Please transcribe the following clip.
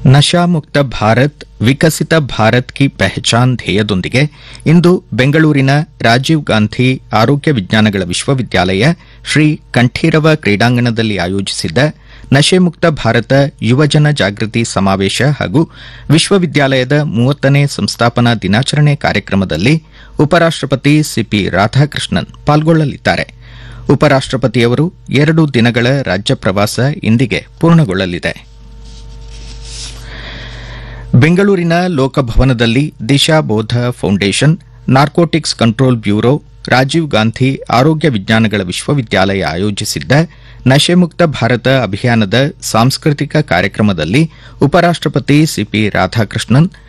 ನಶಾ ಮುಕ್ತ ಭಾರತ್ ವಿಕಸಿತ ಭಾರತ್ ಕಿ ಪೆಹಚಾನ್ ಧ್ಯೇಯದೊಂದಿಗೆ ಇಂದು ಬೆಂಗಳೂರಿನ ರಾಜೀವ್ ಗಾಂಧಿ ಆರೋಗ್ಯ ವಿಜ್ಞಾನಗಳ ವಿಶ್ವವಿದ್ಯಾಲಯ ಶ್ರೀ ಕಂಠೀರವ ಕ್ರೀಡಾಂಗಣದಲ್ಲಿ ಆಯೋಜಿಸಿದ್ದ ನಶೆ ಮುಕ್ತ ಭಾರತ ಯುವಜನ ಜಾಗೃತಿ ಸಮಾವೇಶ ಹಾಗೂ ವಿಶ್ವವಿದ್ಯಾಲಯದ ಮೂವತ್ತನೇ ಸಂಸ್ಥಾಪನಾ ದಿನಾಚರಣೆ ಕಾರ್ಯಕ್ರಮದಲ್ಲಿ ಉಪರಾಷ್ಟಪತಿ ಸಿಪಿ ರಾಧಾಕೃಷ್ಣನ್ ಪಾಲ್ಗೊಳ್ಳಲಿದ್ದಾರೆ ಉಪರಾಷ್ಟಪತಿಯವರು ಎರಡು ದಿನಗಳ ರಾಜ್ಯ ಪ್ರವಾಸ ಇಂದಿಗೆ ಪೂರ್ಣಗೊಳ್ಳಲಿದೆ ಬೆಂಗಳೂರಿನ ಲೋಕಭವನದಲ್ಲಿ Disha Bodha foundation narcotics control bureau Rajiv Gandhi ಆರೋಗ್ಯ ವಿಜ್ಞಾನಗಳ ವಿಶ್ವವಿದ್ಯಾಲಯ ಆಯೋಜಿಸಿದ್ದ ನಶೆ ಮುಕ್ತ ಭಾರತ ಅಭಿಯಾನದ ಸಾಂಸ್ಕೃತಿಕ ಕಾರ್ಯಕ್ರಮದಲ್ಲಿ ಉಪರಾಷ್ಟಪತಿ ಸಿಪಿ ರಾಧಾಕೃಷ್ಣನ್